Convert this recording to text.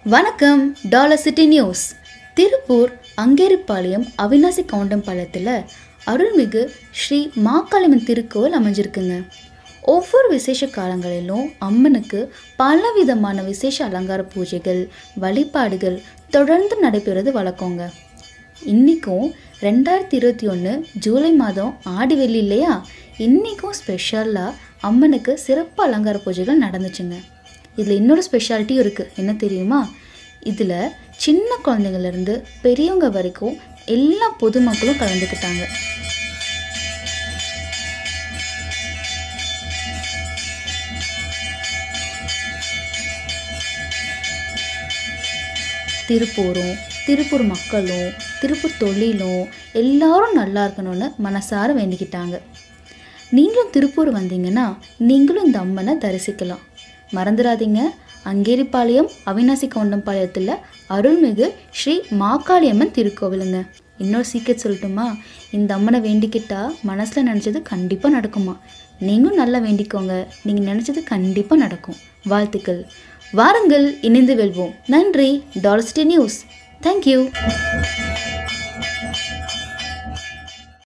வணக்கம் Dollar City News Tiruppur Angeripalayam Avinashi கவுண்டம்பாளையத்தில் அருள்மிகு ஸ்ரீ மாக்காளியம்மன் திருக்கோவில் அமைஞ்சிருக்குங்க ஒவ்வொரு விசேஷ காலங்களிலும் அம்மனுக்கு பலவிதமான விசேஷ அலங்கார பூஜைகள் வழிபாடுகள் தொடர்ந்து நடைபெறுவது வழக்கங்க இன்றைக்கும் ரெண்டாயிரத்தி இருபத்தி ஒன்று ஜூலை மாதம் ஆடி வெள்ளி இல்லையா இன்றைக்கும் ஸ்பெஷலாக அம்மனுக்கு சிறப்பு அலங்கார பூஜைகள் நடந்துச்சுங்க இதில் இன்னொரு ஸ்பெஷாலிட்டியும் இருக்குது என்ன தெரியுமா இதில் சின்ன குழந்தைங்கள்லேருந்து பெரியவங்க வரைக்கும் எல்லா பொதுமக்களும் கலந்துக்கிட்டாங்க திருப்பூரும் திருப்பூர் மக்களும் திருப்பூர் தொழிலும் எல்லாரும் நல்லா இருக்கணும்னு மனசார வேண்டிக்கிட்டாங்க நீங்களும் திருப்பூர் வந்தீங்கன்னா நீங்களும் இந்த அம்மனை தரிசிக்கலாம் மறந்துடாதீங்க அங்கேரிப்பாளையம் அவினாசி கவுண்டம்பாளையத்தில் அருள்மிகு ஸ்ரீ மாக்காளியம்மன் திருக்கோவிலுங்க இன்னொரு சீக்கிரம் சொல்லட்டுமா இந்த அம்மனை வேண்டிக்கிட்டா மனசில் நினச்சது கண்டிப்பாக நடக்குமா நீங்களும் நல்லா வேண்டிக்கோங்க நீங்கள் நினச்சது கண்டிப்பாக நடக்கும் வாழ்த்துக்கள் வாருங்கள் இணைந்து வெல்வோம் நன்றி டாலஸ்டி நியூஸ் தேங்க்யூ